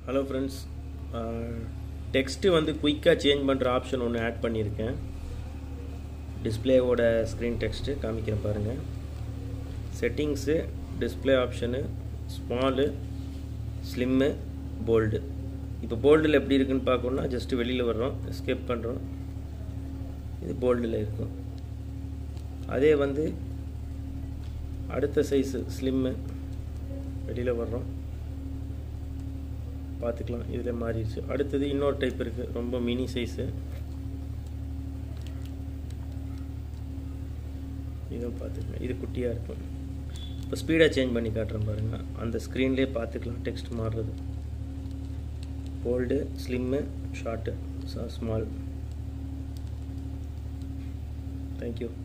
hello friends text வந்து குயிக்காக change பண்ணுற ஆப்ஷன் ஒன்று ஆட் பண்ணியிருக்கேன் டிஸ்பிளேவோட ஸ்க்ரீன் டெக்ஸ்ட்டு காமிக்கிறேன் பாருங்கள் settings display option small slim bold இப்போ போல்டில் எப்படி இருக்குன்னு பார்க்கணுன்னா ஜஸ்ட்டு வெளியில் வர்றோம் எஸ்கேப் பண்ணுறோம் இது போல்டில் இருக்கும் அதே வந்து அடுத்த சைஸு ஸ்லிம்மு வெளியில் வர்றோம் பார்த்துக்கலாம் இதில் மாறிடுச்சு அடுத்தது இன்னொரு டைப் இருக்குது ரொம்ப மினி சைஸு இதுவும் பார்த்துக்கலாம் இது குட்டியாக இருக்கும் இப்போ ஸ்பீடாக சேஞ்ச் பண்ணி காட்டுறேன் பாருங்கள் அந்த ஸ்க்ரீன்லேயே பார்த்துக்கலாம் டெக்ஸ்ட் மாறுறது bold slim short small thank you